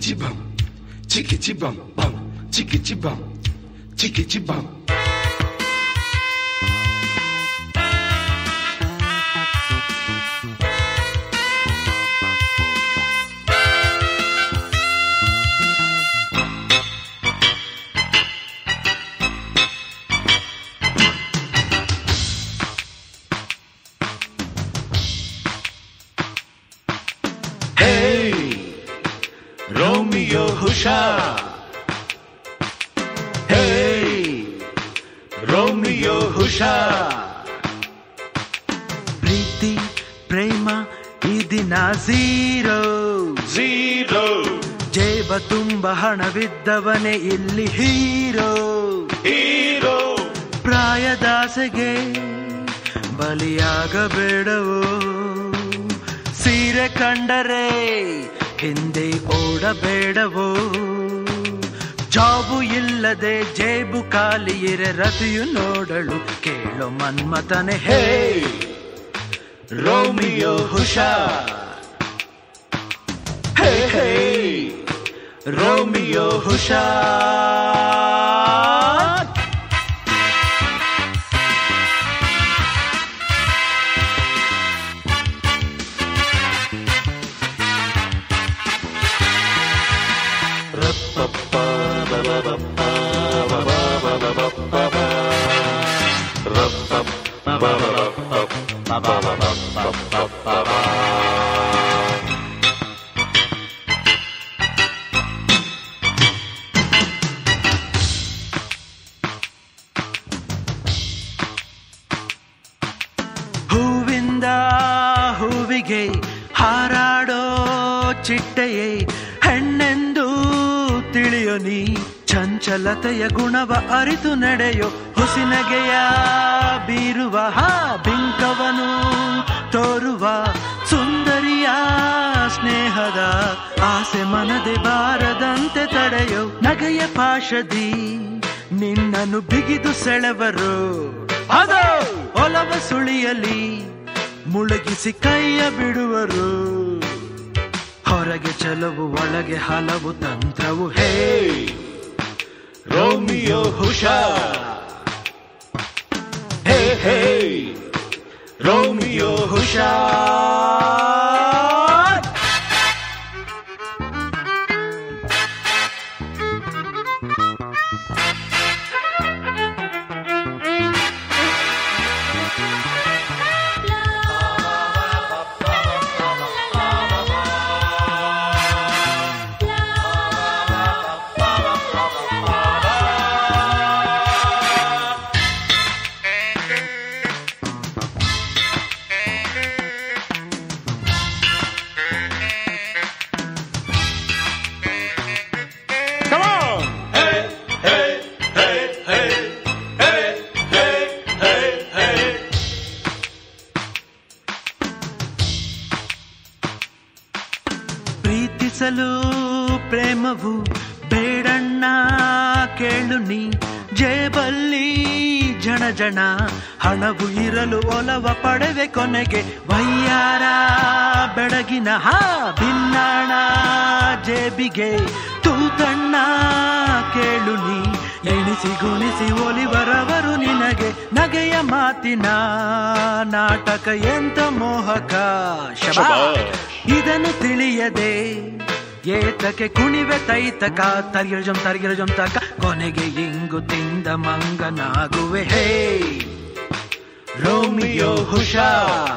chibam, chiki chibam bam, chiki chibam, chiki chibam. Hey, Romeo ಹುಷಾರ್ Hey, Romeo ಹುಷಾರ್ ಪ್ರೀತಿ ಪ್ರೇಮ ಈ ದಿನ ಝೀರೋ Zero, ಜೇಬ ತುಂಬ ಹಣವಿದ್ದವನೇ ಇಲ್ಲಿ ಹೀರೋ hero, ಪ್ರಾಯದಾಸೆಗೆ ಬಲಿಯಾಗಬೇಡವೋ ಸೀರೆ ಕಂಡರೆ ಹಿಂದೆ ಓಡಬೇಡವೋ ಜಾಬು ಇಲ್ಲದೆ ಜೇಬು ಖಾಲಿ ಇರೆ ರತಿಯು ನೋಡಳು ಕೇಳೋ ಮನ್ಮತನೆ ಹೇ Hey, Romeo ಹುಷಾರ್ Hey, hey, Romeo ಹುಷಾರ್ ಹೂವಿಂದ ಹೂವಿಗೆ ಹಾರಾಡೋ ಚಿಟ್ಟೆಯೇ ಹೆಣ್ಣೆಂದು ತಿಳಿಯೋ ನೀ ಚಂಚಲತೆಯ ಗುಣವ ಅರಿತು ನಡೆಯೋ ಹುಸಿನಗೆಯ ಬೀರುವ ಹಾ ಬಿಂಕವನು ತೋರುವ ಸುಂದರಿಯ ಸ್ನೇಹದ ಆಸೆ ಮನದೆ ಬಾರದಂತೆ ತಡೆಯೋ ನಗೆಯ ಪಾಶದಿ ನಿನ್ನನ್ನು ಬಿಗಿದು ಸೆಳೆವರು ಅದು ಒಲವ ಸುಳಿಯಲಿ ಮುಳುಗಿಸಿ ಕೈಯ ಬಿಡುವರು ಹೊರಗೆ ಚಲವು ಒಳಗೆ ಹಲವು ತಂತ್ರವು ಹೇ Romeo ಹುಷಾರ್ Hey, hey, Romeo ಹುಷಾರ್ Come on! Hey, hey, hey, hey, hey, hey, hey, hey. ಪ್ರೀತಿಸಲು ಪ್ರೇಮವು ಬೇಡಣ್ಣ ಕೇಳು ನೀ ಜೇಬಲ್ಲಿ ಜಣ ಜಣ ಹಣವು ಇರಲು ಒಲವ ಪಡೆವೆ ಕೊನೆಗೆ ವಯ್ಯಾರ ಬೆಳಗಿನ ಹಾ ಭಿನ್ನಾಣ ಜೇಬಿಗೆ ತೂತಣ್ಣ ಕೇಳು ನೀ ಎಣಿಸಿ ಗುಣಿಸಿ ಒಲಿವರವರು ನಿನಗೆ ನಗೆಯ ಮಾತಿನ ನಾಟಕ ಎಂತ ಮೋಹಕ ಶಬಾಷ್. ಇದನ್ನು ತಿಳಿಯದೆ ಏತಕ್ಕೆ ಕುಣಿವೆ ತೈತಕ ತರಿಗಿರಜಂ ತರಿಗಿರಜಂ ತಕ ಕೊನೆಗೆ ಇಂಗು ತಿಂದ ಮಂಗನಾಗುವೆ ಹೇ Romeo ಹುಷಾರ್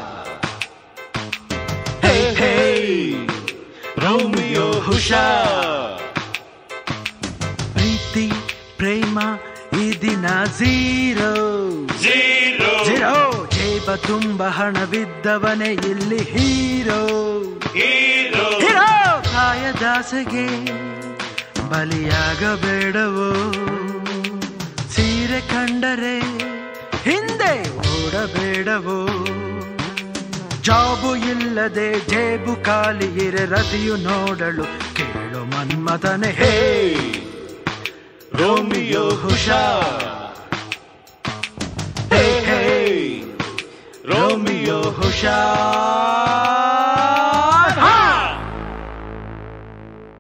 Hey, hey, Romeo ಹುಷಾರ್ ಪ್ರೀತಿ ಪ್ರೇಮ ಈ ದಿನ ಝೀರೋ Zero, ಝೀರೋ ಜೇಬ ತುಂಬ ಹಣವಿದ್ದವನೇ ಇಲ್ಲಿ ಹೀರೋ hero, ಹೀರೋ ಕಾಯದಾಸೆಗೆ ಬಲಿಯಾಗಬೇಡವೋ ಸೀರೆ ಕಂಡರೆ ಹಿಂದೆ ಓಡಬೇಡವೋ ಜಾಬು ಇಲ್ಲದೆ ಜೇಬು ಖಾಲಿ ಇರೆ ರತಿಯು ನೋಡಲು ಕೇಳು ಮನ್ಮಥನೆ ಹೇ hey, Romeo ಹುಷಾರ್ Hey, hey, Romeo ಹುಷಾರ್